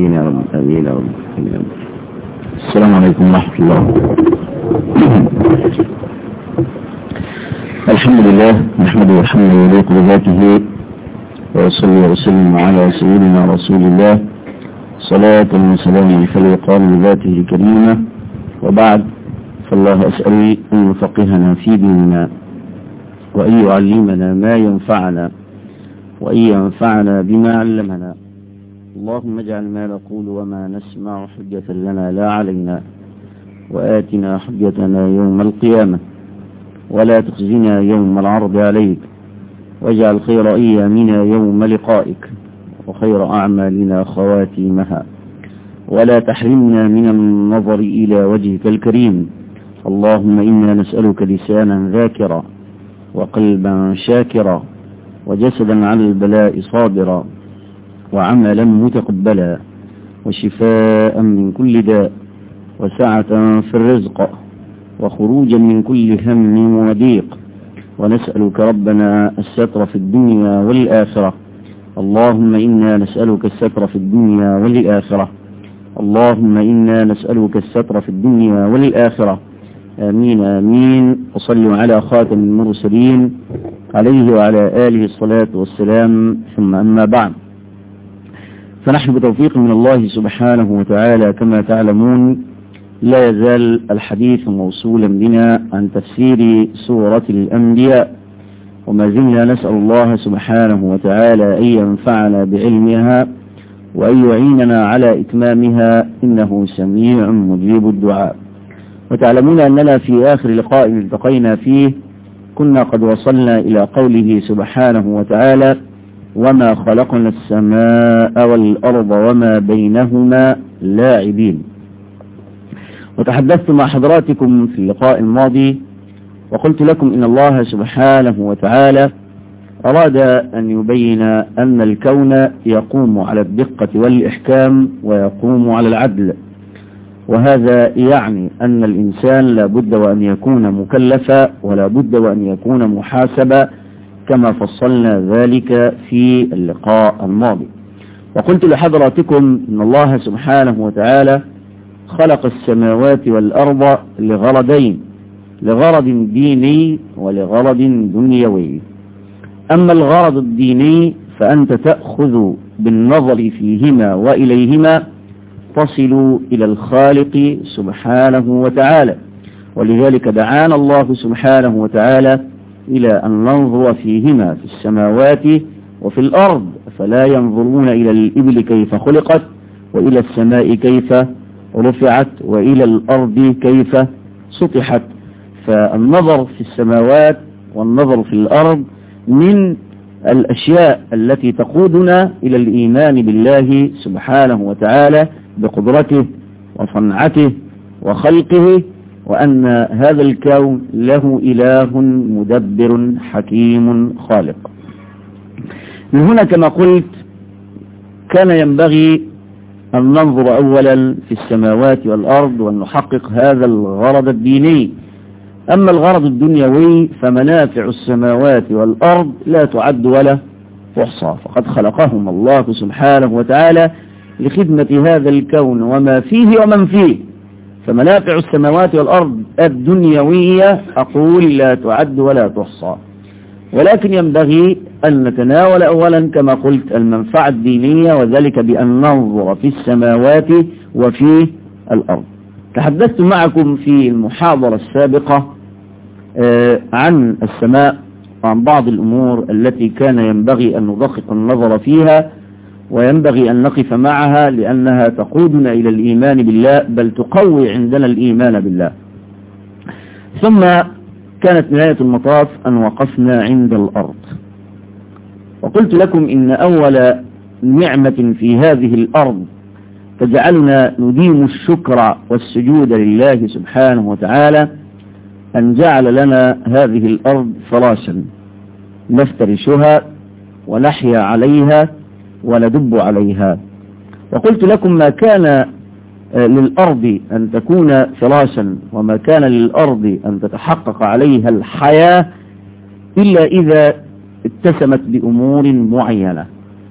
امين يا رب امين يا رب آمين يا رب. السلام عليكم ورحمه الله الحمد لله نحمده حمدا يليق بذاته وصلي وسلم على سيدنا رسول الله صلاة وسلاما فليقال بذاته الكريمة وبعد فالله أسأل أن يفقهنا في ديننا وأن يعلمنا ما ينفعنا وأن ينفعنا بما علمنا اللهم اجعل ما نقول وما نسمع حجة لنا لا علينا وآتنا حجتنا يوم القيامة ولا تخزنا يوم العرض عليك واجعل خير أيامنا يوم لقائك وخير أعمالنا خواتيمها ولا تحرمنا من النظر إلى وجهك الكريم اللهم إنا نسألك لسانا ذاكرا وقلبا شاكرا وجسدا على البلاء صابرا وعملا متقبلا وشفاء من كل داء وسعة في الرزق وخروجا من كل هم وضيق ونسألك ربنا الستر في الدنيا والآخرة اللهم إنا نسألك الستر في الدنيا والآخرة اللهم إنا نسألك الستر في الدنيا والآخرة آمين آمين وصلوا على خاتم المرسلين عليه وعلى آله الصلاة والسلام ثم أما بعد فنحن بتوفيق من الله سبحانه وتعالى كما تعلمون لا يزال الحديث موصولا بنا عن تفسير سورة الأنبياء وما زلنا نسأل الله سبحانه وتعالى أن ينفعنا بعلمها وأن يعيننا على إتمامها إنه سميع مجيب الدعاء وتعلمون أننا في آخر لقاء التقينا فيه كنا قد وصلنا إلى قوله سبحانه وتعالى وما خلقنا السماء والأرض وما بينهما لاعبين وتحدثت مع حضراتكم في اللقاء الماضي وقلت لكم إن الله سبحانه وتعالى أراد أن يبين أن الكون يقوم على الدقة والإحكام ويقوم على العدل وهذا يعني أن الإنسان لا بد وأن يكون مكلفا ولا بد وأن يكون محاسبا كما فصلنا ذلك في اللقاء الماضي وقلت لحضراتكم أن الله سبحانه وتعالى خلق السماوات والأرض لغرضين لغرض ديني ولغرض دنيوي أما الغرض الديني فأنت تأخذ بالنظر فيهما وإليهما تصل إلى الخالق سبحانه وتعالى ولذلك دعانا الله سبحانه وتعالى إلى أن ننظر فيهما في السماوات وفي الأرض فلا ينظرون إلى الإبل كيف خلقت وإلى السماء كيف رفعت وإلى الأرض كيف سطحت فالنظر في السماوات والنظر في الأرض من الأشياء التي تقودنا إلى الإيمان بالله سبحانه وتعالى بقدرته وصنعته وخلقه وأن هذا الكون له إله مدبر حكيم خالق من هنا كما قلت كان ينبغي أن ننظر أولا في السماوات والأرض وأن نحقق هذا الغرض الديني أما الغرض الدنيوي فمنافع السماوات والأرض لا تعد ولا تحصى فقد خلقهم الله سبحانه وتعالى لخدمة هذا الكون وما فيه ومن فيه فمنافع السماوات والأرض الدنيوية أقول لا تعد ولا تحصى ولكن ينبغي أن نتناول أولا كما قلت المنفعة الدينية وذلك بأن ننظر في السماوات وفي الأرض تحدثت معكم في المحاضرة السابقة عن السماء وعن بعض الأمور التي كان ينبغي أن ندقق النظر فيها وينبغي أن نقف معها لأنها تقودنا إلى الإيمان بالله بل تقوي عندنا الإيمان بالله ثم كانت نهاية المطاف أن وقفنا عند الأرض وقلت لكم إن أول نعمة في هذه الأرض تجعلنا نديم الشكر والسجود لله سبحانه وتعالى أن جعل لنا هذه الأرض فراشا نفترشها ونحيا عليها وندب عليها وقلت لكم ما كان للأرض أن تكون فراشا وما كان للأرض أن تتحقق عليها الحياة إلا إذا اتسمت بأمور معينة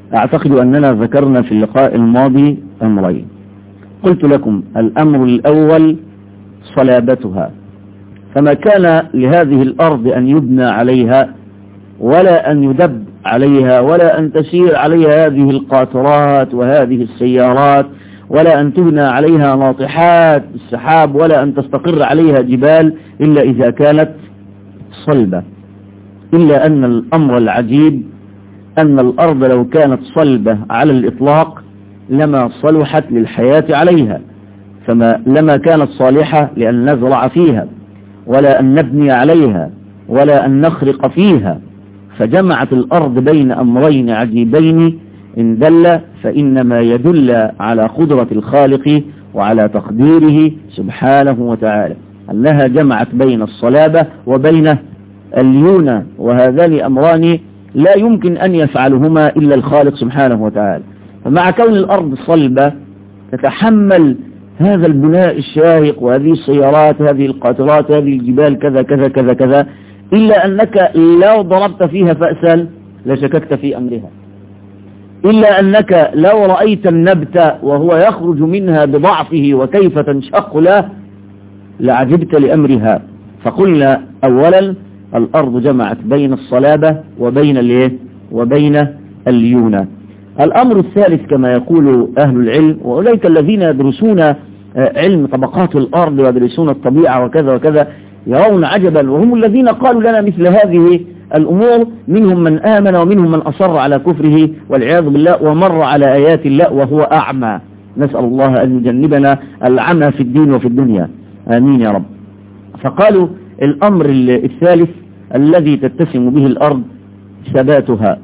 أعتقد أننا ذكرنا في اللقاء الماضي أمرين قلت لكم الأمر الأول صلابتها فما كان لهذه الأرض أن يبنى عليها ولا أن يدب عليها ولا أن تسير عليها هذه القاطرات وهذه السيارات ولا أن تبنى عليها ناطحات السحاب ولا أن تستقر عليها جبال إلا إذا كانت صلبة إلا أن الأمر العجيب أن الأرض لو كانت صلبة على الإطلاق لما صلحت للحياة عليها فما لما كانت صالحة لأن نزرع فيها ولا أن نبني عليها ولا أن نخرق فيها فجمعت الأرض بين أمرين عجيبين إن دل فإنما يدل على قدرة الخالق وعلى تقديره سبحانه وتعالى أنها جمعت بين الصلابة وبين الليونة وهذان أمران لا يمكن أن يفعلهما إلا الخالق سبحانه وتعالى فمع كون الأرض صلبة تتحمل هذا البناء الشاهق وهذه السيارات هذه القاطرات هذه الجبال كذا كذا كذا كذا إلا أنك لو ضربت فيها فأسا لشككت في أمرها إلا أنك لو رأيت النبت وهو يخرج منها بضعفه وكيف تنشق له لعجبت لأمرها فقلنا أولا الأرض جمعت بين الصلابة وبين الايه وبين الليونة الأمر الثالث كما يقول أهل العلم وأولئك الذين يدرسون علم طبقات الأرض ويدرسون الطبيعة وكذا وكذا يرون عجبا وهم الذين قالوا لنا مثل هذه الأمور منهم من آمن ومنهم من أصر على كفره والعياذ بالله ومر على آيات الله وهو أعمى نسأل الله أن يجنبنا العمى في الدين وفي الدنيا آمين يا رب فقالوا الأمر الثالث الذي تتسم به الأرض ثباتها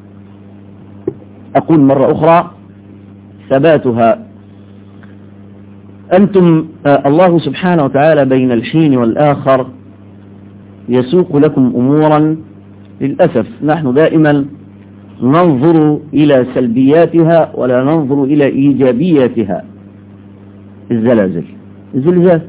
أقول مرة أخرى ثباتها أنتم الله سبحانه وتعالى بين الحين والآخر يسوق لكم أمورا للأسف نحن دائما ننظر إلى سلبياتها ولا ننظر إلى إيجابياتها الزلازل الزلزال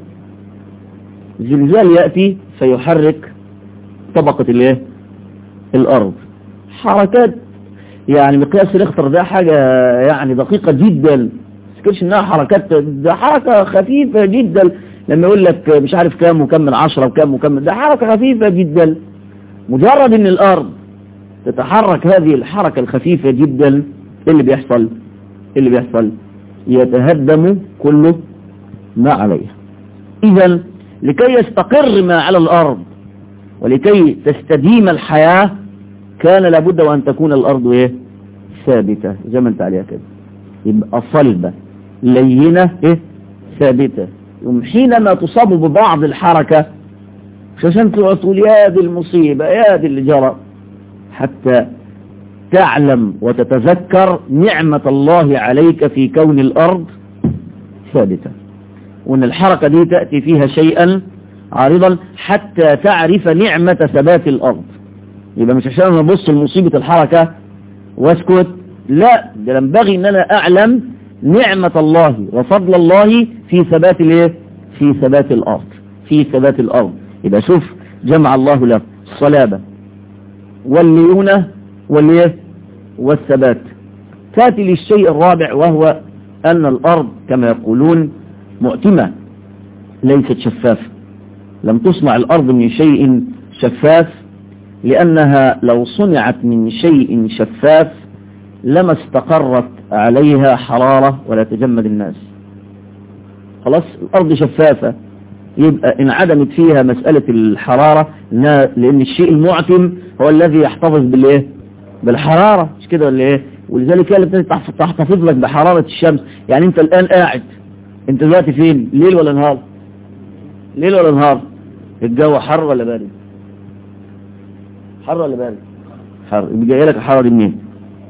الزلزال يأتي فيحرك طبقة الايه الأرض حركات يعني مقياس ريختر ده حاجة يعني دقيقة جدا تذكرش انها حركات ده حركة خفيفة جدا لما يقول لك مش عارف كام وكم من عشرة وكم وكم من ده حركة خفيفة جدا مجرد ان الارض تتحرك هذه الحركة الخفيفة جدا ايه اللي بيحصل ايه اللي بيحصل يتهدم كله ما عليها اذا لكي يستقر ما على الارض ولكي تستديم الحياة كان لابد وان تكون الارض ايه ثابتة زي ما انت عليها كده يبقى صلبة لينة ايه ثابتة يوم حينما تصاب ببعض الحركة مش عشان تقول يا دي المصيبة يا دي اللي جرى حتى تعلم وتتذكر نعمة الله عليك في كون الأرض ثابتة وأن الحركة دي تأتي فيها شيئا عارضا حتى تعرف نعمة ثبات الأرض يبقى مش عشان أنا أبص لمصيبة الحركة واسكت لا ده ينبغي أن أنا أعلم نعمة الله وفضل الله في ثبات الايه في ثبات الأرض في ثبات الأرض يبقى شوف جمع الله له الصلابة والليونة والايه والثبات تاتي للشيء الرابع وهو أن الأرض كما يقولون مؤتمة ليست شفافة لم تصنع الأرض من شيء شفاف لأنها لو صنعت من شيء شفاف لما استقرت عليها حرارة ولا تجمد الناس خلاص الأرض شفافة يبقى انعدمت فيها مسألة الحرارة لأن الشيء المعتم هو الذي يحتفظ بالإيه بالحرارة مش كده ولا إيه ولذلك هي اللي تحتفظ لك بحرارة الشمس يعني أنت الآن قاعد أنت دلوقتي فين ليل ولا نهار ليل ولا نهار الجو حر ولا بارد حر ولا بارد حر يبقى جاي لك الحرارة دي منين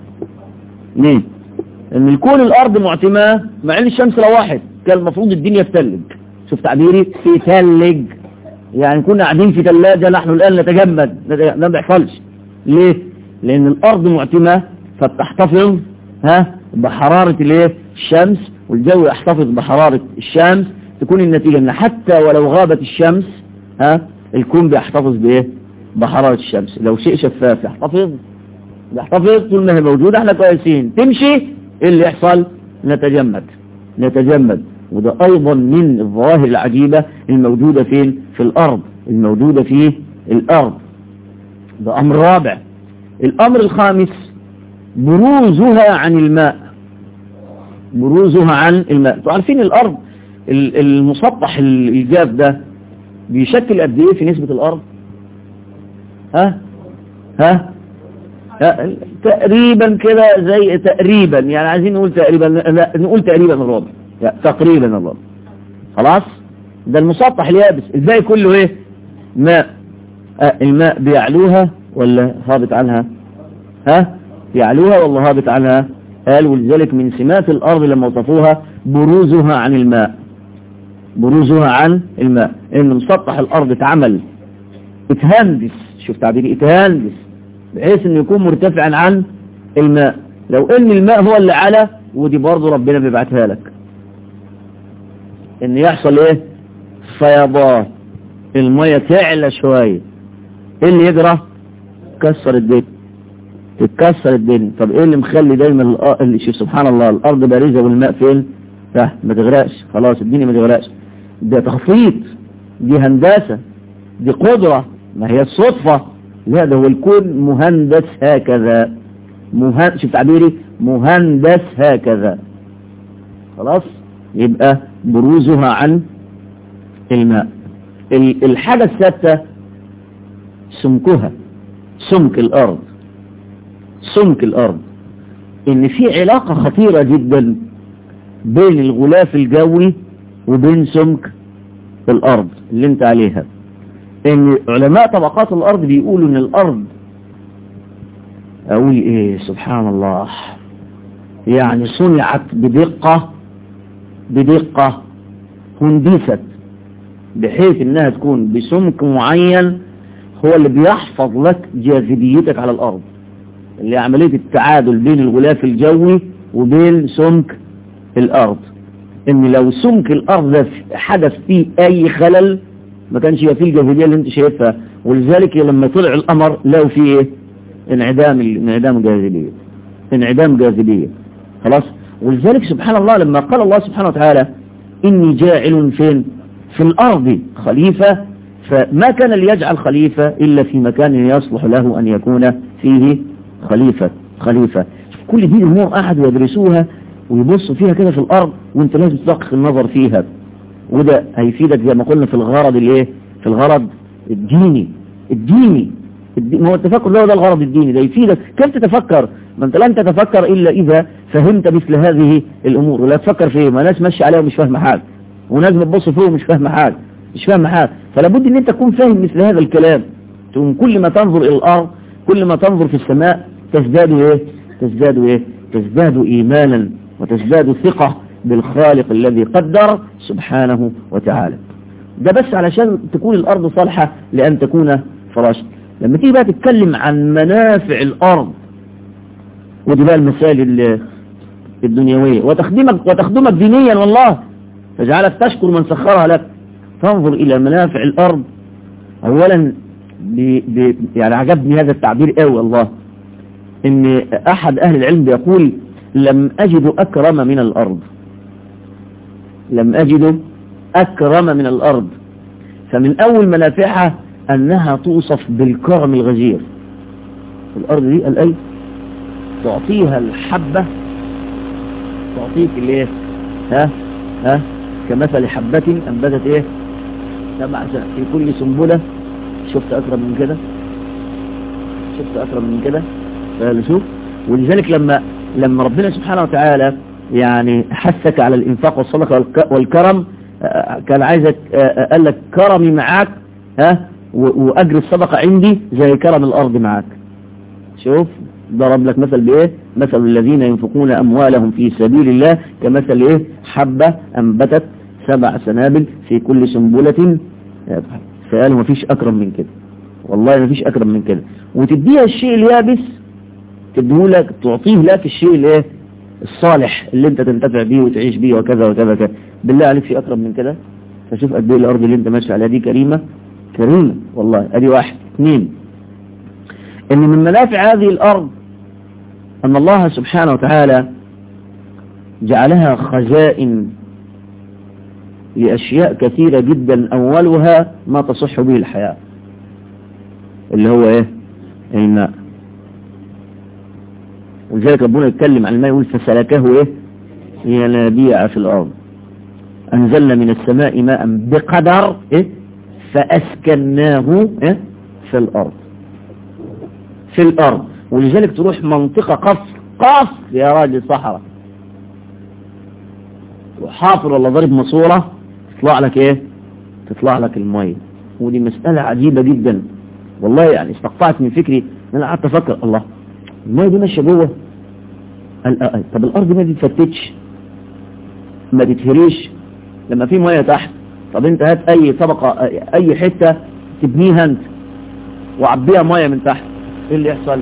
منين ان يكون الارض معتماه مع ان الشمس لو واحد كان المفروض الدنيا تتلج شوف تعبيري تتلج يعني كنا قاعدين في ثلاجة نحن الان نتجمد ده ما بيحصلش ليه لان الارض معتماه فبتحتفظ ها بحرارة الايه الشمس والجو يحتفظ بحرارة الشمس تكون النتيجة ان حتى ولو غابت الشمس ها الكون بيحتفظ بايه بحرارة الشمس لو شيء شفاف يحتفظ نحتفظ طول ما هي موجودة احنا كويسين تمشي ايه اللي يحصل نتجمد نتجمد وده ايضا من الظواهر العجيبة الموجودة فين في الارض الموجودة في الارض ده امر رابع الامر الخامس بروزها عن الماء بروزها عن الماء تعرفين الارض المسطح الجاف ده بيشكل قد ايه في نسبة الارض ها ها تقريبا كده زي تقريبا يعني عايزين نقول تقريبا لا نقول تقريبا الربع تقريبا الربع خلاص ده المسطح اليابس الباقي كله ايه ماء آه الماء بيعلوها ولا هابط عنها ها يعلوها ولا هابط عنها قال ولذلك من سمات الارض لما وصفوها بروزها عن الماء بروزها عن الماء ان مسطح الارض اتعمل اتهندس شوف تعبيري اتهندس بحيث انه يكون مرتفعا عن الماء لو ان الماء هو اللي على ودي برضه ربنا بيبعتها لك ان يحصل ايه فيضان المية تعلى شوية ايه اللي يجرى كسر الدنيا تتكسر الدنيا طب ايه اللي مخلي دايما اللي شوف سبحان الله الارض بارزة والماء فين تحت ما تغرقش خلاص الدنيا ما تغرقش ده تخطيط دي هندسة دي قدرة ما هي الصدفة لا ده هو الكون مهندس هكذا مهن... شوف تعبيري مهندس هكذا خلاص يبقى بروزها عن الماء الحاجة الثابتة سمكها سمك الأرض سمك الأرض إن في علاقة خطيرة جدا بين الغلاف الجوي وبين سمك الأرض اللي انت عليها ان علماء طبقات الارض بيقولوا ان الارض اقول ايه سبحان الله يعني صنعت بدقة بدقة هندست بحيث انها تكون بسمك معين هو اللي بيحفظ لك جاذبيتك على الارض اللي عملية التعادل بين الغلاف الجوي وبين سمك الارض ان لو سمك الارض ده حدث فيه اي خلل ما كانش يبقى فيه الجاذبيه اللي انت شايفها ولذلك لما طلع القمر لقوا فيه ايه انعدام انعدام جاذبيه انعدام جاذبيه خلاص ولذلك سبحان الله لما قال الله سبحانه وتعالى اني جاعل فين في الارض خليفه فما كان ليجعل خليفه الا في مكان يصلح له ان يكون فيه خليفه خليفه كل دي امور قعدوا يدرسوها ويبصوا فيها كده في الارض وانت لازم تدقق النظر فيها وده هيفيدك زي ما قلنا في الغرض الايه في الغرض الديني الديني ما هو التفكر ده هو ده الغرض الديني ده يفيدك كيف تتفكر ما انت لن تتفكر الا اذا فهمت مثل هذه الامور ولا تفكر في ما ناس ماشيه عليها ومش فاهمه حاجه وناس بتبص فيه ومش فاهمه حاجه مش فاهمه حاجه فلا بد ان انت تكون فاهم مثل هذا الكلام تكون كل ما تنظر الى الارض كل ما تنظر في السماء تزداد ايه تزداد ايه تزداد ايمانا وتزداد ثقه بالخالق الذي قدر سبحانه وتعالى ده بس علشان تكون الأرض صالحة لأن تكون فراشا لما تيجي بقى تتكلم عن منافع الأرض ودي بقى المسائل الدنيوية وتخدمك, وتخدمك دينيا والله فجعلك تشكر من سخرها لك تنظر إلى منافع الأرض أولا ب ب يعني عجبني هذا التعبير قوي والله ان أحد أهل العلم بيقول لم أجد أكرم من الأرض لم أجد أكرم من الأرض فمن أول منافعها أنها توصف بالكرم الغزير الأرض دي الأي تعطيها الحبة تعطيك الايه ها ها كمثل حبة أنبتت ايه سبع في كل سنبلة شفت أكرم من كده شفت أكرم من كده شوف ولذلك لما لما ربنا سبحانه وتعالى يعني حثك على الإنفاق والصدقة والكرم كان عايزك قال لك كرمي معاك ها وأجر الصدقة عندي زي كرم الأرض معاك شوف ضرب لك مثل بإيه مثل الذين ينفقون أموالهم في سبيل الله كمثل إيه حبة أنبتت سبع سنابل في كل سنبلة فقال ما فيش أكرم من كده والله ما فيش أكرم من كده وتديها الشيء اليابس تديهولك تعطيه لك الشيء الايه الصالح اللي انت تنتفع بيه وتعيش بيه وكذا وكذا وكذا بالله عليك في اكرم من كده فشوف قد ايه الارض اللي انت ماشي عليها دي كريمه كريمه والله ادي واحد اثنين ان من منافع هذه الارض أن الله سبحانه وتعالى جعلها خزائن لأشياء كثيرة جدا أولها ما تصح به الحياة اللي هو إيه الماء ولذلك ربنا يتكلم عن الماء يقول فسلكه إيه ينابيع في الأرض أنزلنا من السماء ماء بقدر إيه فأسكناه إيه في الأرض في الأرض ولذلك تروح منطقة قصر قصر يا راجل صحراء وحافر ولا ضرب ماسوره تطلع لك ايه تطلع لك المية ودي مسألة عجيبة جدا والله يعني استقطعت من فكري انا قعدت افكر الله المية دي ماشية جوه قال اه طب الارض ما تتفتتش ما تتهريش لما في مية تحت طب انت هات اي طبقة اي حتة تبنيها انت وعبيها مية من تحت ايه اللي يحصل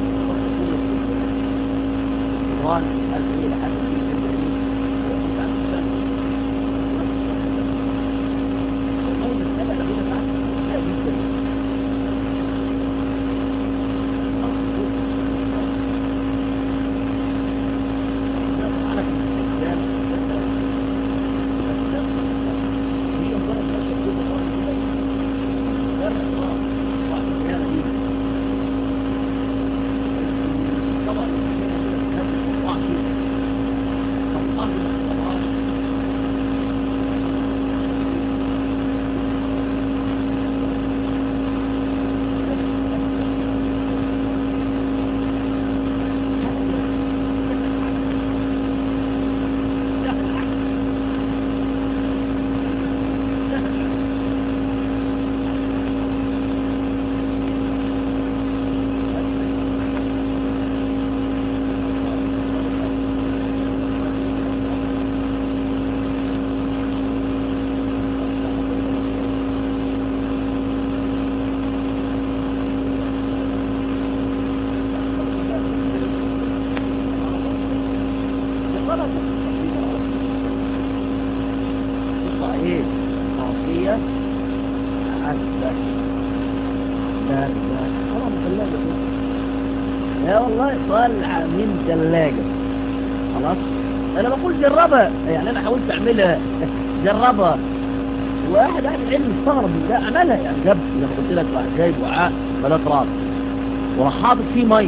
طالعة من ثلاجة خلاص انا بقول جربها يعني انا حاولت اعملها جربها واحد قاعد علم استغرب ده عملها يعني جاب زي ما قلت لك واحد جايب وعاء بلا تراب وراح حاطط فيه ميه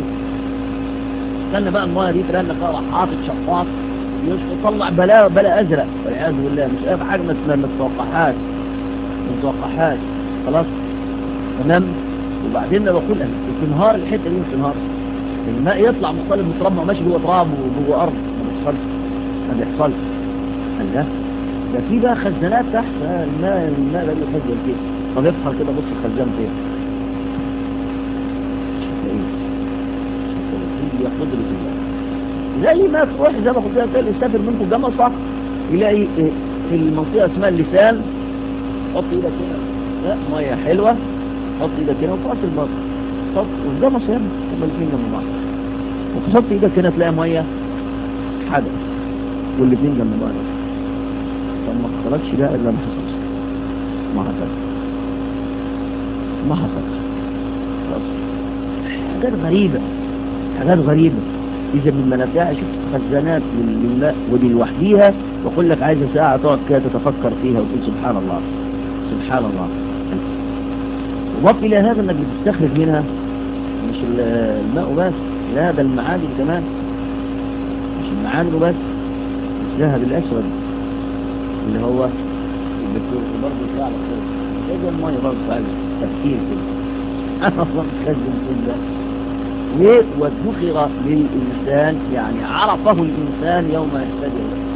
استنى بقى الميه دي ترن فيها راح حاطط شفاط يطلع بلا بلا ازرق والعياذ بالله مش اي حاجه ما ما تتوقعهاش ما تتوقعهاش خلاص تمام وبعدين انا بقول تنهار الحته دي مش تنهار الماء يطلع مختلف متربع ماشي جوه تراب وجوه ارض ما بيحصلش ما بيحصلش قال ده ده في بقى خزانات تحت الماء الماء ده اللي خزن كده طب افحر كده بص الخزان فين هي قدرة الله زي ما تروح زي ما قلت لك يسافر منكم جمصة يلاقي في المنطقة اسمها اللسان حط ايدك هنا لا مية حلوة حط ايدك هنا وفي راس البطن حط والجمصة يا ابني هما الاثنين جنب بعض وتحط ايدك هنا تلاقي ميه حدث والاثنين جنب بعض طب ما حصلتش ده الا ما حصلش ما حصلش ما حصلش حاجات غريبة حاجات غريبة إذا من منافعها شفت خزانات للماء ودي لوحديها وأقول لك عايزة ساعة تقعد كده تتفكر فيها وتقول سبحان الله سبحان الله وضف إلى هذا أنك بتستخرج منها مش الماء بس لا ده المعادن كمان مش المعادن بس الذهب الأسود اللي هو الدكتور برضه يطلع لك كده زي المية برضه فعلا تفكير كده أنا أصلا مخزن كل ده ليه وادخر للإنسان يعني عرفه الإنسان يوم يحتاج إليه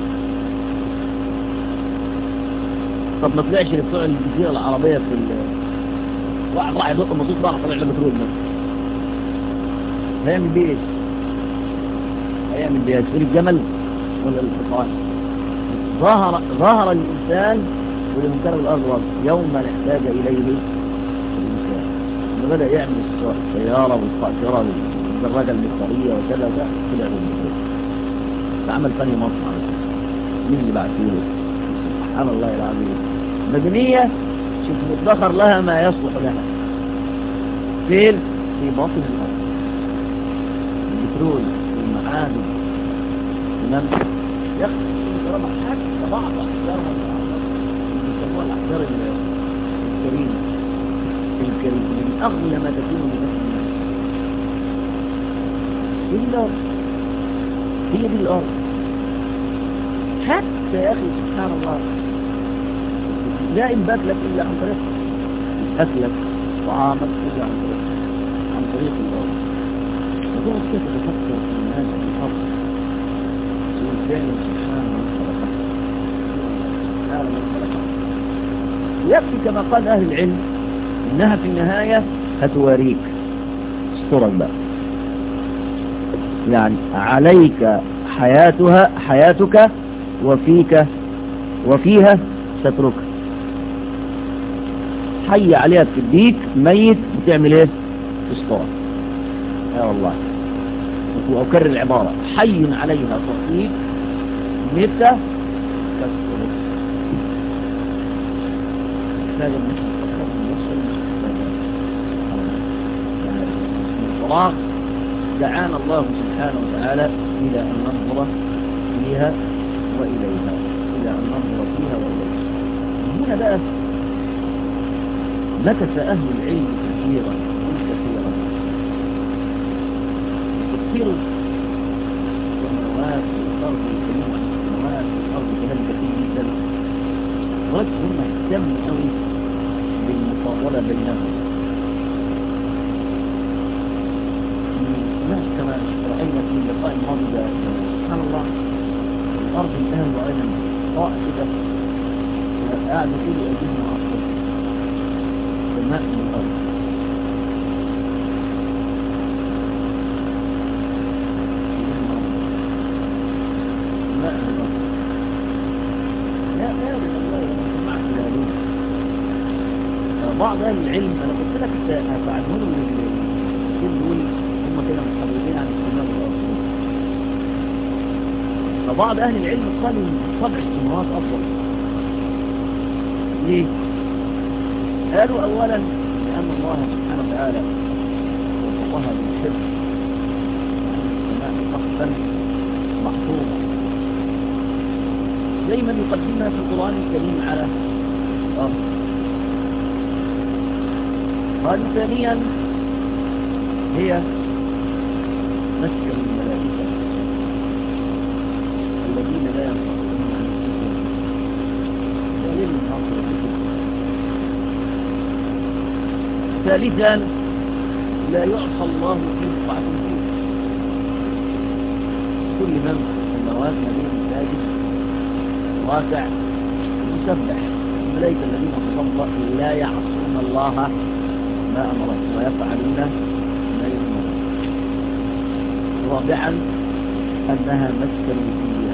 طب ما طلعش لبتوع الجزيرة العربية في واحد راح يدق المصيط راح طلع له بترول مثلا هيعمل بيه ايش هيعمل بيه يسير الجمل ولا الحصان ظهر ظهر الإنسان ولمنكر الأرض وضع يوم نحتاج إليه الإنسان لما بدأ يعمل السيارة والقاطرة والدراجة المصرية وكذا ده طلع له البترول فعمل ثاني مصنع مين اللي بعتوله سبحان الله العظيم مدنية شوف مدخر لها ما يصلح لها فين في باطن الأرض البترول عالم تمام يخرج ربع حتى بعض أحجارها اللي بيسموها الأحجار الكريمة الكريمة من أغلى ما تكون من أهل الناس إلا هي دي الأرض حتى يا أخي سبحان الله لا إنبات لك إلا عن طريق أكلك طعامك إلا عن طريق عن طريق الأرض وهو كيف تفكر في هذه الأرض يقول فعلا سبحان من خلقها سبحان من خلقها يكفي كما قال أهل العلم إنها في النهاية هتواريك استرك بقى يعني عليك حياتها حياتك وفيك وفيها ستركها حي عليها تديك ميت بتعمل ايه تسطور يا والله وأكرر العبارة حي عليها تصيب متى تسطور هذا الفراغ دعانا الله سبحانه وتعالى إلى أن ننظر فيها وإليها إلى أن ننظر فيها وإليها هنا بقى مكث أهل العلم كثيرا كثيرا تفسير السماوات والأرض الكريمة السماوات والأرض كلام كثير جدا ولكن هم اهتموا قوي بالمفاضلة بينهم كما رأينا في اللقاء الماضي ده سبحان الله الأرض الآن وأنا قاع كده قاعد يقول أجيب معصر الماء من الأرض الماء من الأرض لا لا والله أنا سمعت ذلك بعض أهل العلم أنا قلت لك هتعلمون الكل دول هم كده متحررين عن السماء والأرض فبعض أهل العلم قالوا سبع السماوات أفضل ليه؟ قالوا أولا لأن الله سبحانه وتعالى وصفها بالحفظ السماء سقفا محفوظا دايما يقدمها في القرآن الكريم على الأرض قالوا ثانيا هي مسكن الملائكة الذين لا ينفقون عن الذكر دليل من أصل الذكر ثالثا لا يعصى الله في بقعة فيه كل من النواب نبيه ساجد راكع مسبح الملائكة الذين صلى لا يعصون الله ما أمرهم ويفعلون ما يؤمرون رابعا أنها مسكن فيها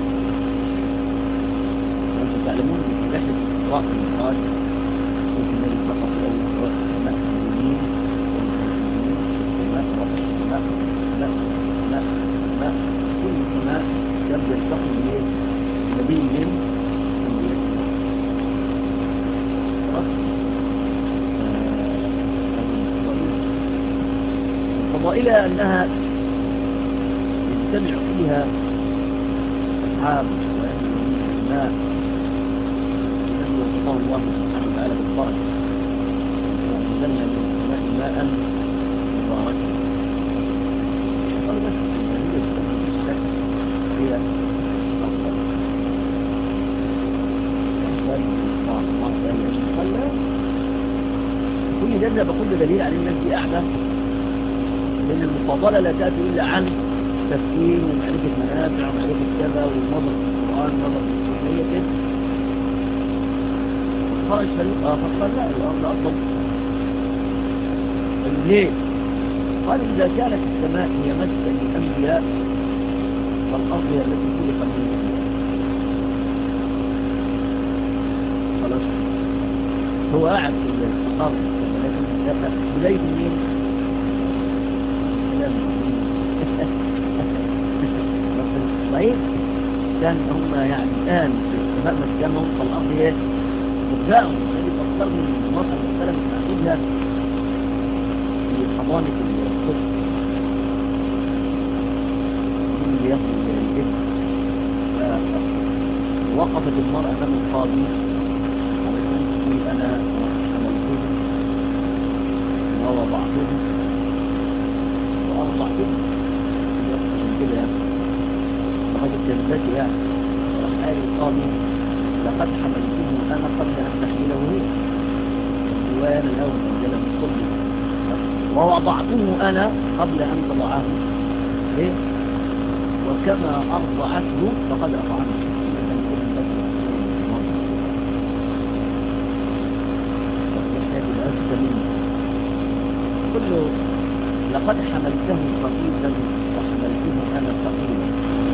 وأنتم تعلمون في رحلة إسراء المعراج يمكن أن يتلقى في أول إسراء السماء اليمين والسماء والسماء والسماء والسماء والسماء كل سماء يبدأ يلتقي به نبي من أنبياء فضائلها أنها يجتمع فيها أصحاب الماء الذي وصفه الله سبحانه وتعالى بالبركة وأنزلنا من السماء ماء مباركا قال بس هي السماء بالشكل هي أفضل كل جنة بكل دليل على الناس دي قاعدة لأن المفاضلة لا تأتي إلا عن تفكير ومعرفة منافع ومعرفة كذا والنظر في القرآن والنظر في السنية كده خرج فريق آخر قال لا الأرض أفضل ليه؟ قال إذا كانت السماء هي مسكن الأنبياء فالأرض هي التي خلق من الأنبياء خلاص هو قاعد في الأرض لكن بداية مين؟ صحيح كان هم يعني الآن في السماء مسكنهم فالأرض هي مبدأهم الذي تفكر من المرأة المختلفة من عقيدها في حضانة الطفل وقفت المرأة أمام القاضي علشان تقول أنا حملته ووضعته وأرضعته كده يعني فقد كذبت يعني راح قال القاضي لقد حملته أنا قبل أن تحمله هي الديوان الأول أنزل من كله ووضعته أنا قبل أن تضعه إيه؟ وكما أرضعته فقد أطعمته كله لقد حملته خفيفا وحملته أنا ثقيلا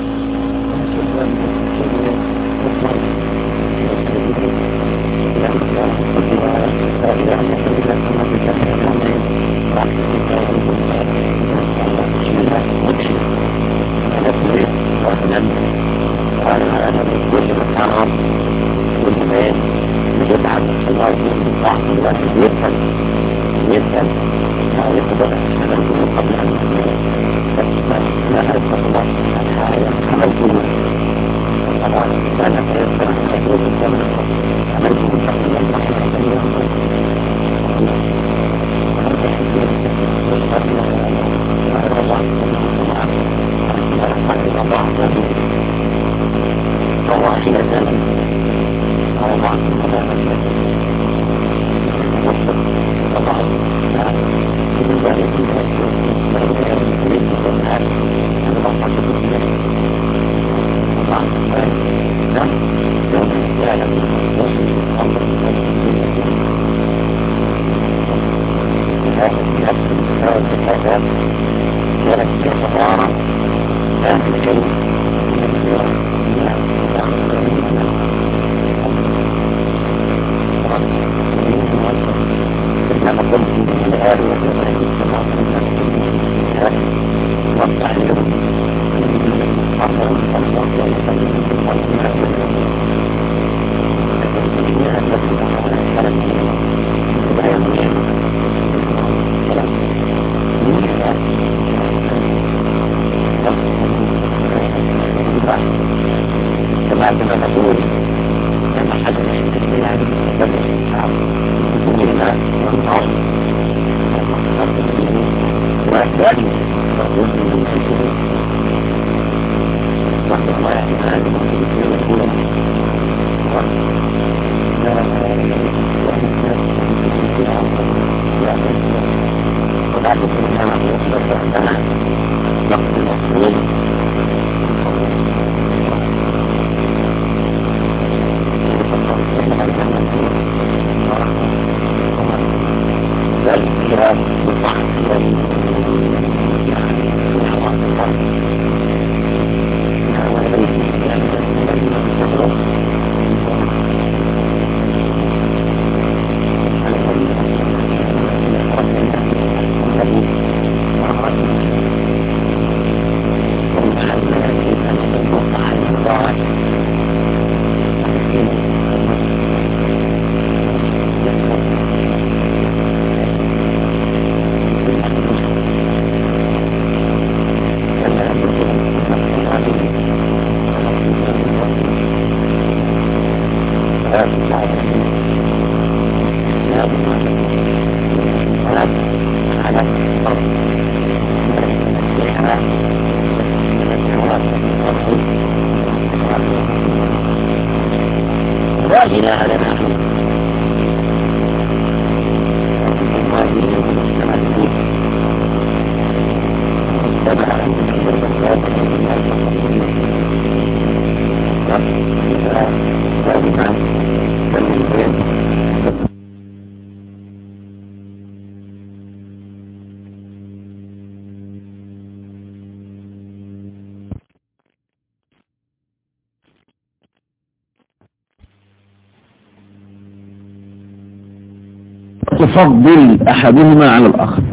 تفضل أحدهما على الآخر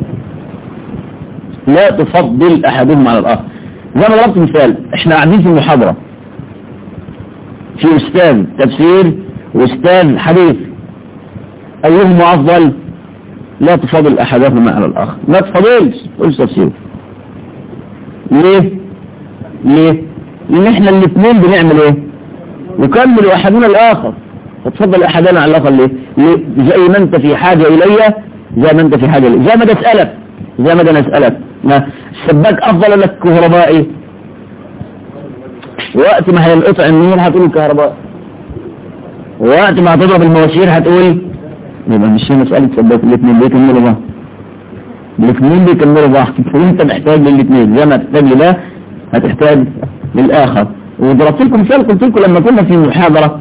لا تفضل أحدهما على الآخر زي ما ضربت مثال احنا قاعدين في المحاضرة في أستاذ تفسير وأستاذ حديث أيهما أفضل لا تفضل أحدهما على الآخر ما تفضلش قلت تفسير ليه ليه لأن احنا الاثنين بنعمل ايه يكمل أحدنا الآخر فتفضل أحدنا على الآخر ليه؟ ليه؟ زي ما أنت في حاجة إلي زي ما أنت في حاجة إلي زي ما ده أسألك زي ما ده نسألك ما السباك أفضل ولا الكهربائي وقت ما هينقطع النور هتقول الكهرباء وقت ما هتضرب المواسير هتقول يبقى مش هي مسألة سباك الاثنين بيكملوا بعض الاثنين بيكملوا بعض وانت محتاج للاثنين زي ما تحتاج لده هتحتاج للآخر وضربت لكم مثال قلت لكم لما كنا في محاضرة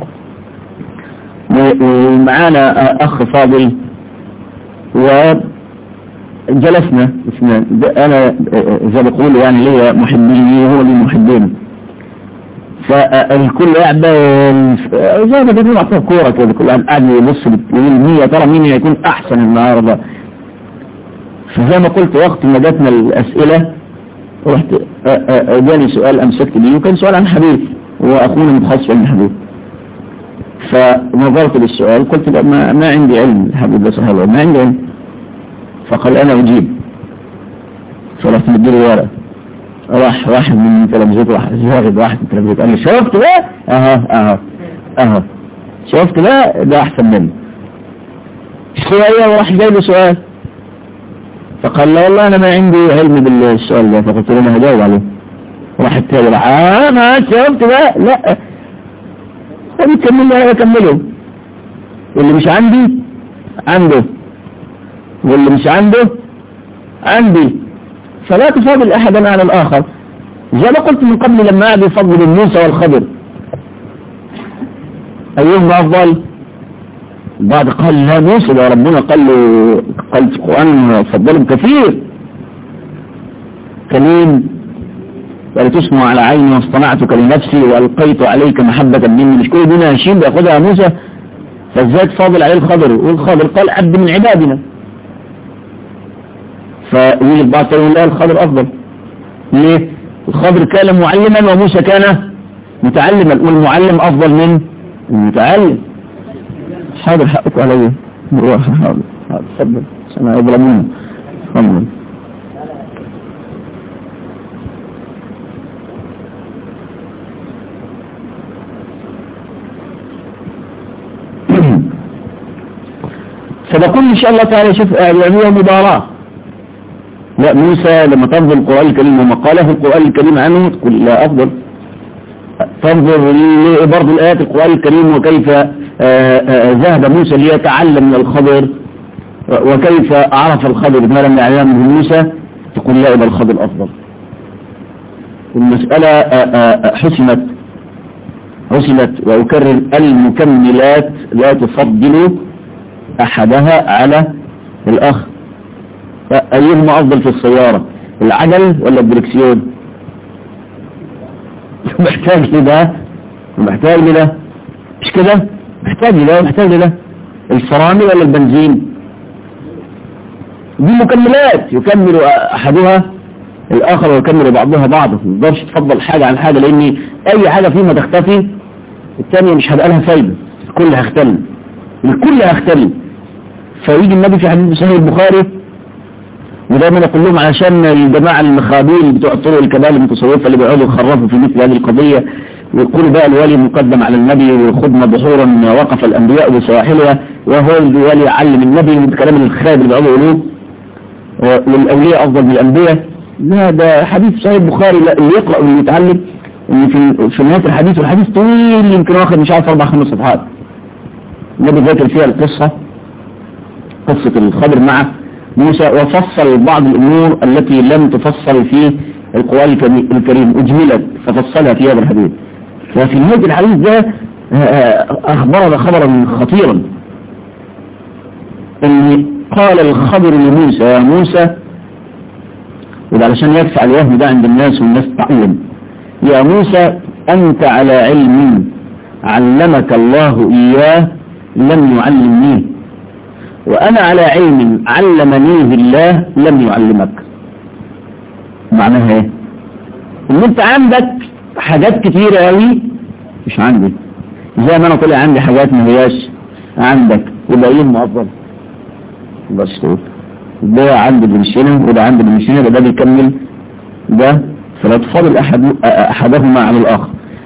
ومعانا أخ فاضل وجلسنا اثنان أنا زي ما بقول يعني ليا محبيني وهو لي محبين فالكل قاعد زي ما بيقولوا معطيه كورة كده كل واحد قاعد يبص يقول مين يا ترى مين هيكون أحسن النهارده فزي ما قلت وقت ما جاتنا الأسئلة رحت جاني سؤال أمسكت بيه وكان سؤال عن حديث وأخونا متخصص علم الحديث فنظرت للسؤال قلت لا ما, ما عندي علم الحديث ده صحيح ما عندي علم فقال أنا أجيب فرحت مديله ورقة راح واحد من تلامذته راح زاغد واحد من تلامذته قال لي شفت بقى اها اها اها شفت بقى ده احسن مني شوية وراح جاي له سؤال فقال لا والله انا ما عندي علم بالسؤال ده فقلت له انا هجاوب عليه راح التاني راح اه ما شفت بقى لا طب كمل لي اكمله واللي مش عندي عنده واللي مش عنده عندي فلا تفاضل احدا على الاخر زي ما قلت من قبل لما قعد يفضل موسى والخضر ايهما افضل بعد قال لا موسى ده ربنا قال له قال في القرآن فضلهم كثير كليم ولتسمع على عيني واصطنعتك لنفسي والقيت عليك محبة مني مش كل دي هشيم بياخدها موسى فازاي تفاضل عليه الخضر والخضر قال عبد من عبادنا فيجي البعض يقول لا الخضر افضل ليه الخضر كان معلما وموسى كان متعلما والمعلم افضل من المتعلم حاضر حقك علي روح حاضر حاضر تفضل سنة يظلمون تفضل فبقول إن شاء الله تعالى شوف يعني مباراة لا موسى لما تنظر القرآن الكريم وما قاله القرآن الكريم عنه تقول لا أفضل تنظر برضو الآيات القرآن الكريم وكيف ذهب موسى ليتعلم من الخضر وكيف عرف الخضر ما لم يعلمه موسى تقول لا إلى الخضر أفضل المسألة حسمت حسمت وأكرر المكملات لا تفضل أحدها على الآخر أيهما أفضل في السيارة العجل ولا الدركسيون محتاج لده محتاج لده مش كده محتاج لده محتاج لده الفرامل ولا البنزين دي مكملات يكمل أحدها الآخر ويكمل بعضها بعض ما تقدرش تفضل حاجة عن حاجة لأن أي حاجة فيما تختفي الثانية مش هيبقى لها فايدة الكل هيختل الكل هيختل فيجي النبي في حديث صحيح البخاري ودايما اقول لهم علشان الجماعة المخابيل بتوع الطرق الكبال المتصوفة اللي بيقعدوا يخرفوا في مثل هذه القضية ويقولوا بقى الولي مقدم على النبي وخدنا بحورا وقف الانبياء بسواحلها وهو الولي يعلم النبي والكلام الخايب اللي بيقعدوا يقولوه والاولياء افضل من الانبياء لا ده حديث صحيح البخاري لا اللي يقرأ واللي يتعلم ان في في نهاية الحديث والحديث طويل يمكن واخد مش عارف اربع خمس صفحات النبي ذاكر فيها القصة قصة الخضر مع موسى وفصل بعض الأمور التي لم تفصل في القرآن الكريم أجملت ففصلها في هذا الحديث وفي نهاية الحديث ده أخبرنا خبرا خطيرا أن قال الخضر لموسى يا موسى وده علشان يدفع الوهم ده عند الناس والناس تعلم يا موسى أنت على علم علمك الله إياه لم يعلمنيه وأنا على علم علمنيه الله لم يعلمك معناها ايه ان انت عندك حاجات كتيرة قوي مش عندي زي ما انا طلع عندي حاجات ما هياش عندك يبقى ايه افضل بس تقول ده عندي بنشينه وده عندي بنشينه ده, ده بيكمل ده فلا تفضل أحد أحدهما عن الآخر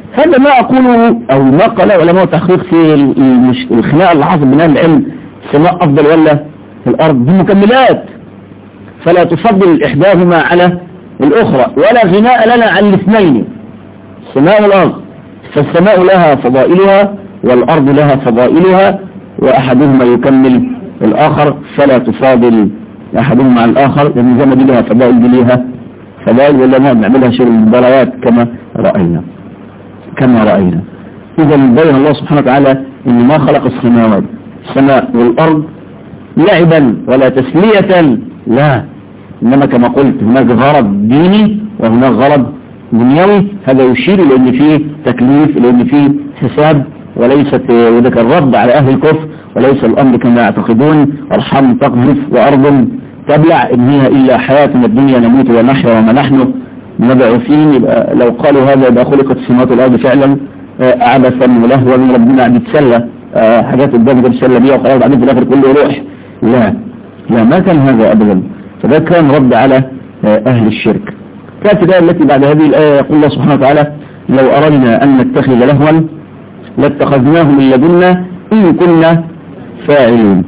هذا ما أقوله أو ما قاله علماء التحقيق في المش- الخناقة اللي حصل بين أهل العلم السماء أفضل ولا الأرض دي مكملات فلا تفضل إحداهما على الأخرى ولا غناء لنا عن الاثنين السماء والأرض فالسماء لها فضائلها والأرض لها فضائلها وأحدهما يكمل الآخر فلا تفاضل أحدهما عن الآخر لأن زي ما دي لها فضائل دي ليها فضائل ولا ما بنعملها شغل المباريات كما رأينا كما رأينا إذا بين الله سبحانه وتعالى إن ما خلق السماوات السماء والأرض لعبا ولا تسلية لا إنما كما قلت هناك غرض ديني وهناك غرض دنيوي هذا يشير إلى أن فيه تكليف إلى أن فيه حساب وليست وذلك الرد على أهل الكفر وليس الأمر كما يعتقدون أرحام تقذف وأرض تبلع إن هي إلا حياتنا الدنيا نموت ونحيا وما نحن مبعوثين يبقى لو قالوا هذا يبقى خلقت السماوات والأرض فعلا آه، عبثا ولهوا ربنا بيتسلى آه، حاجات قدام بيتسلى بيها وخلاص بعدين في الآخر كله يروح لا لا ما كان هذا أبدا فده كان رد على آه، أهل الشرك كانت الآية التي بعد هذه الآية يقول الله سبحانه وتعالى لو أردنا أن نتخذ لهوا لاتخذناه من لدنا إن كنا فاعلين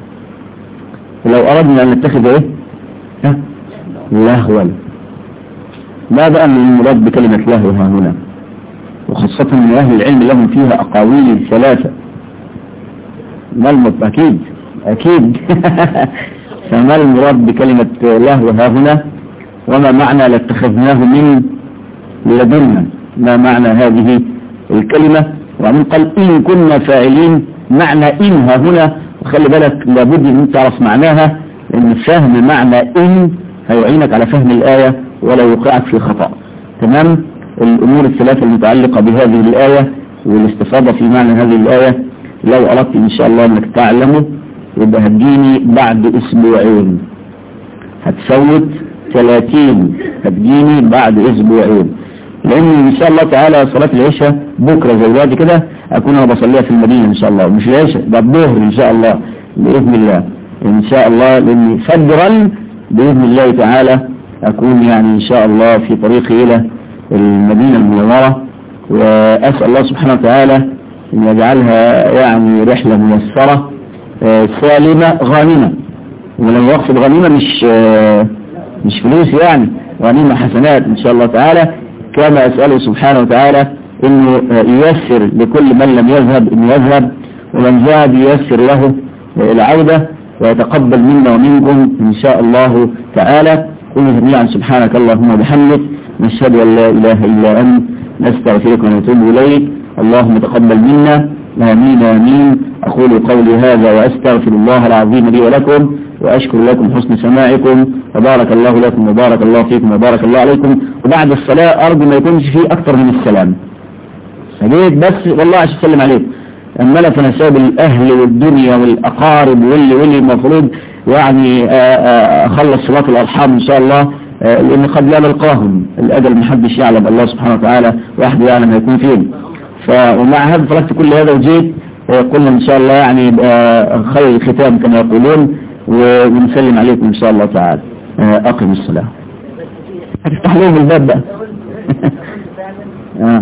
لو أردنا أن نتخذ إيه ها؟ لهوا ماذا أن المراد بكلمة لهو ها هنا وخاصة من أهل العلم لهم فيها أقاويل ثلاثة ما المط أكيد أكيد فما المراد بكلمة لهو ها هنا وما معنى لاتخذناه من لدنا ما معنى هذه الكلمة ومن قال إن كنا فاعلين معنى إن ها هنا وخلي بالك لابد أن تعرف معناها لأن فهم معنى إن هيعينك على فهم الآية ولا يوقعك في خطأ تمام الأمور الثلاثة المتعلقة بهذه الآية والاستفاضة في معنى هذه الآية لو أردت إن شاء الله أنك تعلمه يبقى هتجيني بعد أسبوعين هتفوت 30 هتجيني بعد أسبوعين لأن إن شاء الله تعالى صلاة العشاء بكرة زي دلوقتي كده أكون أنا بصليها في المدينة إن شاء الله مش العشاء ده الظهر إن شاء الله بإذن الله إن شاء الله لأني فجرا بإذن الله تعالى أكون يعني إن شاء الله في طريقي إلى المدينة المنورة وأسأل الله سبحانه وتعالى أن يجعلها يعني رحلة ميسرة آه، سالمة غانمة ولما يقصد غنيمة مش آه، مش فلوس يعني غنيمة حسنات إن شاء الله تعالى كما أسأله سبحانه وتعالى أنه آه، ييسر لكل من لم يذهب أن يذهب ومن ذهب ييسر له آه، العودة ويتقبل منا ومنكم إن شاء الله تعالى قل جميعا سبحانك اللهم وبحمدك نشهد أن لا إله إلا أنت نستغفرك ونتوب إليك اللهم تقبل منا آمين آمين أقول قولي هذا وأستغفر الله العظيم لي ولكم وأشكر لكم حسن سماعكم وبارك الله لكم وبارك الله فيكم وبارك الله عليكم وبعد الصلاة أرجو ما يكونش فيه أكثر من السلام فجيت بس والله عشان أسلم عليكم أما أنا فنساب الأهل والدنيا والأقارب واللي واللي المفروض يعني آه، آه، أخلص صلاة الأرحام إن شاء الله آه، لأن قد لا نلقاهم الأجل محدش يعلم الله سبحانه وتعالى وحده يعلم هيكون فين ف ومع هذا تركت كل هذا وجيت آه، قلنا إن شاء الله يعني يبقى خير الختام كما يقولون و- ونسلم عليكم إن شاء الله تعالى آه، أقم الصلاة هتفتح لهم الباب بقى آه.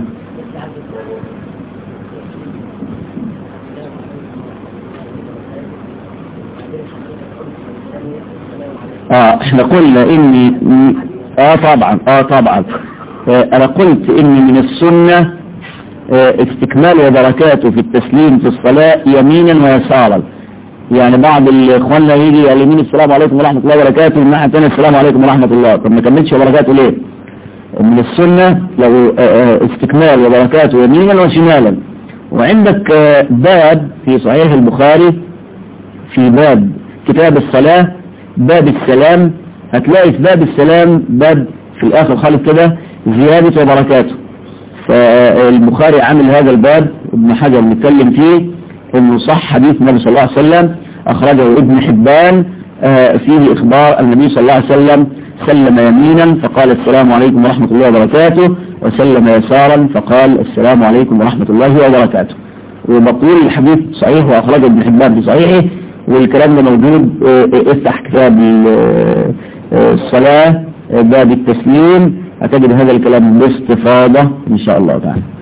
اه احنا قلنا اني اه طبعا اه طبعا آه انا قلت اني من السنة آه استكمال وبركاته في التسليم في الصلاة يمينا ويسارا يعني بعض الاخوان يجي على اليمين السلام عليكم ورحمة الله وبركاته والناحية الثانية السلام عليكم ورحمة الله طب ما كملتش وبركاته ليه من السنة لو آه، آه، استكمال وبركاته يمينا وشمالا وعندك آه، باب في صحيح البخاري في باب كتاب الصلاة باب السلام هتلاقي في باب السلام باب في الآخر خالص كده زيادة وبركاته فالبخاري عامل هذا الباب ابن حجر بيتكلم فيه انه صح حديث النبي صلى الله عليه وسلم اخرجه ابن حبان آه، فيه اخبار النبي صلى الله عليه وسلم سلم يمينا فقال السلام عليكم ورحمة الله وبركاته وسلم يسارا فقال السلام عليكم ورحمة الله وبركاته وبقول الحديث صحيح واخرجه ابن حبان في صحيحه والكلام ده موجود آه، آه، افتح كتاب ال- آه، آه، الصلاة آه، باب التسليم هتجد هذا الكلام باستفاضة ان شاء الله تعالى